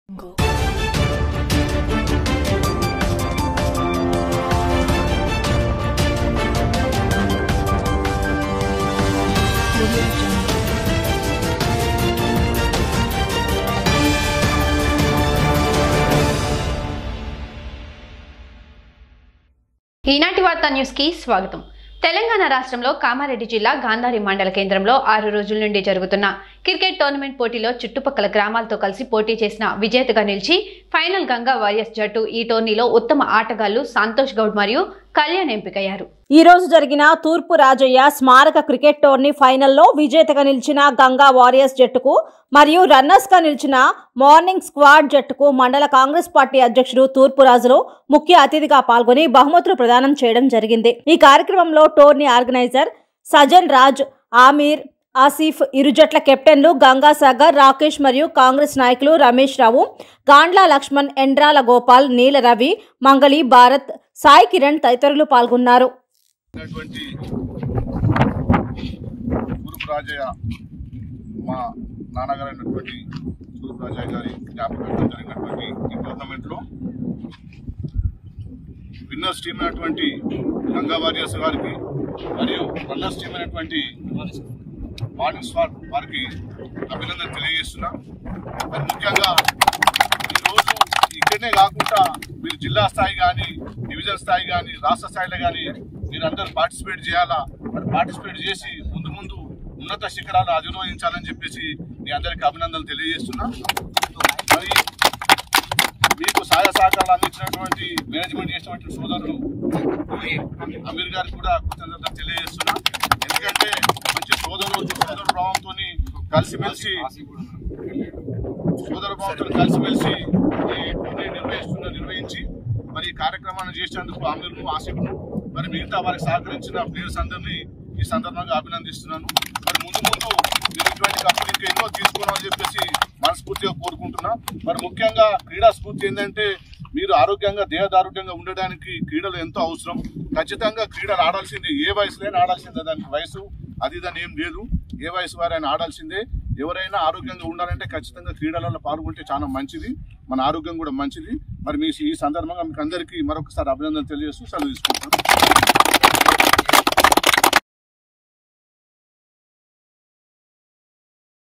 ఈనాటి వార్తా న్యూస్ కి స్వాగతం తెలంగాణ రాష్ట్రంలో కామారెడ్డి జిల్లా గాంధారి మండల కేంద్రంలో ఆరు రోజుల నుండి జరుగుతున్న క్రికెట్ టోర్నమెంట్ పోటీలో చుట్టుపక్కల గ్రామాలతో కలిసి పోటీ చేసిన విజేతగా నిలిచి ఫైనల్ గంగా వారియర్స్ జట్టు ఈ టోర్నీలో ఉత్తమ ఆటగాళ్లు సంతోష్ గౌడ్ మరియు కళ్యాణ్ ఎంపికయ్యారు ఈ రోజు జరిగిన తూర్పు రాజయ్య స్మారక క్రికెట్ టోర్నీ ఫైనల్లో విజేతగా నిలిచిన గంగా వారియర్స్ జట్టుకు మరియు రన్నర్స్గా నిలిచిన మార్నింగ్ స్క్వాడ్ జట్టుకు మండల కాంగ్రెస్ పార్టీ అధ్యక్షుడు తూర్పు రాజులు ముఖ్య అతిథిగా పాల్గొని బహుమతులు ప్రదానం చేయడం జరిగింది ఈ కార్యక్రమంలో టోర్నీ ఆర్గనైజర్ సజన్ రాజ్ ఆమీర్ ఆసిఫ్ ఇరు జట్ల కెప్టెన్లు గంగాసాగర్ రాకేష్ మరియు కాంగ్రెస్ నాయకులు రమేష్ రావు గాండ్ల లక్ష్మణ్ ఎండ్రాల గోపాల్ నీల రవి మంగళి భారత్ సాయి కిరణ్ తదితరులు పాల్గొన్నారు ఉన్నటువంటి తూర్పు రాజయ్య మా నాన్నగారు అయినటువంటి తూర్పు రాజయ్య గారి జ్ఞాపకార్థం జరిగినటువంటి ఈ టోర్నమెంట్లో విన్నర్స్ టీం అయినటువంటి గంగా వారియర్స్ గారికి మరియు రన్నర్స్ టీం అయినటువంటి మార్నింగ్ స్వాట్ వారికి అభినందన తెలియజేస్తున్నా మరి ముఖ్యంగా ఈరోజు ఇక్కడనే కాకుండా మీరు జిల్లా స్థాయి కానీ డివిజన్ స్థాయి కానీ రాష్ట్ర స్థాయిలో కానీ మీరు అందరూ పార్టిసిపేట్ చేయాలా మరి పార్టిసిపేట్ చేసి ముందు ముందు ఉన్నత శిఖరాలు అధిరోహించాలని చెప్పేసి మీ అందరికీ అభినందనలు తెలియజేస్తున్నా మరి మీకు సహాయ సహకారాలు అందించినటువంటి మేనేజ్మెంట్ చేసినటువంటి సోదరులు అమీర్ గారికి కూడా కృతజ్ఞతలు తెలియజేస్తున్నా ఎందుకంటే మంచి సోదరు సోదర భావంతో కలిసిమెలిసి సోదర భావంతో కలిసిమెలిసి ఈ టోర్నీ నిర్వహిస్తున్న నిర్వహించి మరి ఈ కార్యక్రమాన్ని చేసినందుకు అమీర్ను ఆసిఫ్ను మరి మిగతా వారికి సహకరించిన ప్లేయర్స్ అందరినీ ఈ సందర్భంగా అభినందిస్తున్నాను మరి ముందు ముందు మీరు ఇటువంటి కప్పులు ఇంకా ఎన్నో తీసుకోవాలని చెప్పేసి మనస్ఫూర్తిగా కోరుకుంటున్నా మరి ముఖ్యంగా క్రీడా స్ఫూర్తి ఏంటంటే మీరు ఆరోగ్యంగా దేహదారోగ్యంగా ఉండడానికి క్రీడలు ఎంతో అవసరం ఖచ్చితంగా క్రీడలు ఆడాల్సిందే ఏ వయసులైనా ఆడాల్సిందే దానికి వయసు అది దాని ఏం లేదు ఏ వయసు వారైనా ఆడాల్సిందే ఎవరైనా ఆరోగ్యంగా ఉండాలంటే ఖచ్చితంగా క్రీడలలో పాల్గొంటే చాలా మంచిది మన ఆరోగ్యం కూడా మంచిది మరి మీ ఈ సందర్భంగా మీకు అందరికీ మరొకసారి అభినందన తెలియజేస్తూ సెలవు తీసుకుంటాను